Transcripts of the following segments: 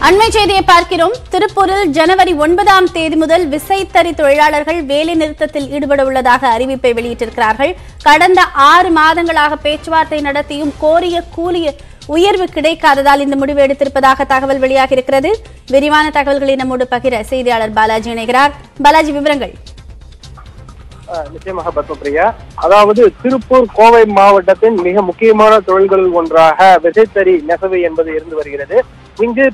அண்மை செய்தியை பார்க்கிறோம் திருப்பூரில் ஜனவரி ஒன்பதாம் தேதி முதல் விசைத்தறி தொழிலாளர்கள் வேலை நிறுத்தத்தில் ஈடுபட உள்ளதாக அறிவிப்பை வெளியிட்டிருக்கிறார்கள் கடந்த ஆறு மாதங்களாக பேச்சுவார்த்தை நடத்தியும் கோரிய கூலி உயர்வு கிடைக்காததால் இந்த முடிவு எடுத்திருப்பதாக தகவல் வெளியாகி இருக்கிறது விரிவான தகவல்களை நம்மோடு பகிர செய்தியாளர் பாலாஜி இணைகிறார் பாலாஜி விவரங்கள் ஆஹ் நிச்சயமாக பத்மபிரியா அதாவது திருப்பூர் கோவை மாவட்டத்தின் மிக முக்கியமான தொழில்களில் ஒன்றாக விசைத்தறி நெசவு என்பது இருந்து வருகிறது இங்கு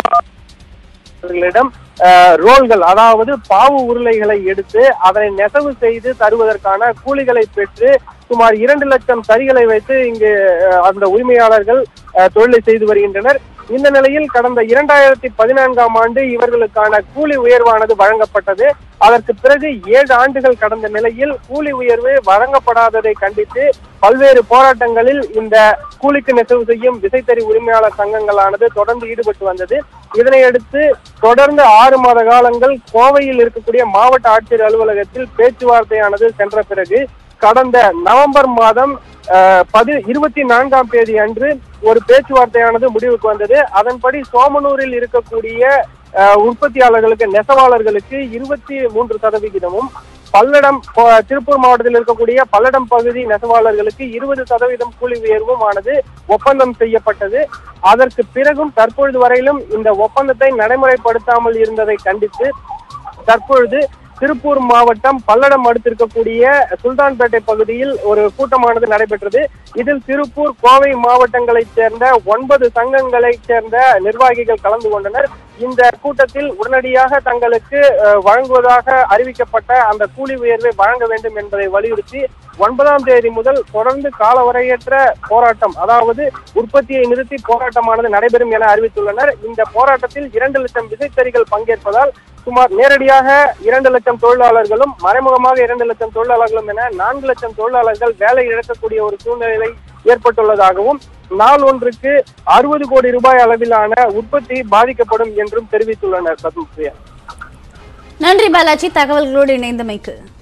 பெரும்பாலும் ரோல்கள் அதாவது பாவு உருளைகளை எடுத்து அதனை நெசவு செய்து தருவதற்கான கூலிகளை பெற்று சுமார் இரண்டு லட்சம் தறிகளை வைத்து இங்கு ஆஹ், அந்த உரிமையாளர்கள் ஆஹ், தொழிலை செய்து வருகின்றனர் இந்த நிலையில் கடந்த இரண்டாயிரத்தி பதினான்காம் ஆண்டு இவர்களுக்கான கூலி உயர்வானது வழங்கப்பட்டது அதற்கு பிறகு ஏழு ஆண்டுகள் கடந்த நிலையில் கூலி உயர்வு வழங்கப்படாததை கண்டித்து பல்வேறு போராட்டங்களில் இந்த கூலிக்கு நெசவு செய்யும் விசைத்தறி உரிமையாளர் சங்கங்களானது தொடர்ந்து ஈடுபட்டு வந்தது இதனையடுத்து தொடர்ந்து ஆறு மாத காலங்கள் கோவையில் இருக்கக்கூடிய மாவட்ட ஆட்சியர் அலுவலகத்தில் பேச்சுவார்த்தையானது சென்ற பிறகு கடந்த நவம்பர் மாதம் அஹ், பதி இருபத்தி நான்காம் தேதி அன்று ஒரு பேச்சுவார்த்தையானது முடிவுக்கு வந்தது அதன்படி சோமனூரில் இருக்கக்கூடிய அஹ், உற்பத்தியாளர்களுக்கு நெசவாளர்களுக்கு இருபத்தி மூன்று சதவிகிதமும் பல்லடம் ப- திருப்பூர் மாவட்டத்தில் இருக்கக்கூடிய பல்லடம் பகுதி நெசவாளர்களுக்கு இருபது சதவீதம் கூலி உயர்வும் ஆனது ஒப்பந்தம் செய்யப்பட்டது அதற்கு பிறகும் தற்பொழுது வரையிலும் இந்த ஒப்பந்தத்தை நடைமுறைப்படுத்தாமல் இருந்ததை கண்டித்து தற்பொழுது திருப்பூர் மாவட்டம் பல்லடம் அடுத்திருக்கக்கூடிய சுல்தான்பேட்டை பகுதியில் ஒரு கூட்டமானது நடைபெற்றது இதில் திருப்பூர் கோவை மாவட்டங்களைச் சேர்ந்த ஒன்பது சங்கங்களைச் சேர்ந்த நிர்வாகிகள் கலந்து கொண்டனர் இந்த கூட்டத்தில் உடனடியாக தங்களுக்கு அஹ், வழங்குவதாக அறிவிக்கப்பட்ட அந்த கூலி உயர்வை வழங்க வேண்டும் என்பதை வலியுறுத்தி ஒன்பதாம் தேதி முதல் தொடர்ந்து காலவரையற்ற போராட்டம் அதாவது உற்பத்தியை நிறுத்தி போராட்டமானது நடைபெறும் என அறிவித்துள்ளனர் இந்த போராட்டத்தில் இரண்டு லட்சம் விசைத்தறிகள் பங்கேற்பதால் சுமார் நேரடியாக இரண்டு லட்சம் தொழிலாளர்களும் மறைமுகமாக இரண்டு லட்சம் தொழிலாளர்களும் என நான்கு லட்சம் தொழிலாளர்கள் வேலை இழக்கக்கூடிய ஒரு சூழ்நிலை ஏற்பட்டுள்ளதாகவும் நாள் ஒன்றுக்கு அறுபது கோடி ரூபாய் அளவிலான உற்பத்தி பாதிக்கப்படும் என்றும் தெரிவித்துள்ளனர் பத்மபிரியா நன்றி பாலாஜி தகவல்களோடு இணைந்தமைக்கு